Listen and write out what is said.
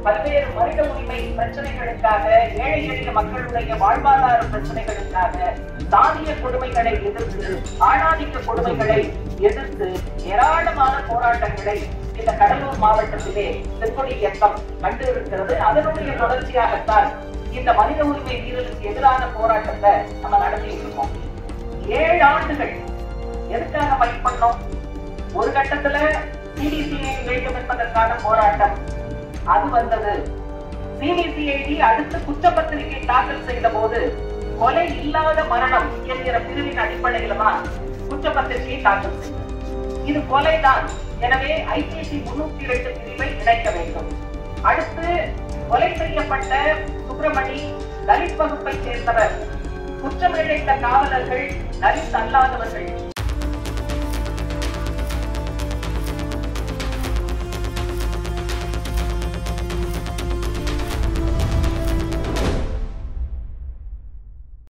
பல்வேறு மனித உரிமை பிரச்சனைகளுக்காக ஏழை எளிய மக்களுடைய வாழ்வாதார பிரச்சனைகளுக்காக சாதிய கொடுமைகளை எதிர்த்து ஆணாதிக்க கொடுமைகளை எதிர்த்து ஏராளமான போராட்டங்களை இந்த கடலூர் மாவட்டத்திலே செங்கொடி இயக்கம் கண்டு இருக்கிறது அதனுடைய தொடர்ச்சியாகத்தான் இந்த மனித உரிமை மீறலுக்கு எதிரான போராட்டத்தை நம்ம நடத்திட்டு இருக்கோம் ஏழு ஆண்டுகள் எதுக்காக ஃபைட் பண்ணோம் ஒரு கட்டத்துல சிபிசிஐ வேண்டும் என்பதற்கான போராட்டம் அது வந்தது சிபிசிஐடி அடுத்து குற்றப்பத்திரிகை தாக்கல் செய்த போது கொலை இல்லாத மரணம் என்கிற பிரிவின் அடிப்படையில தான் குற்றப்பத்திரிகை தாக்கல் செய்தது இது கொலைதான் எனவே ஐபிசி முன்னூத்தி இரண்டு பிரிவை இணைக்க வேண்டும் அடுத்து கொலை செய்யப்பட்ட சுப்பிரமணி தலித் வகுப்பை சேர்ந்தவர் குற்றம் இழைத்த காவலர்கள் தலித் அல்லாதவர்கள்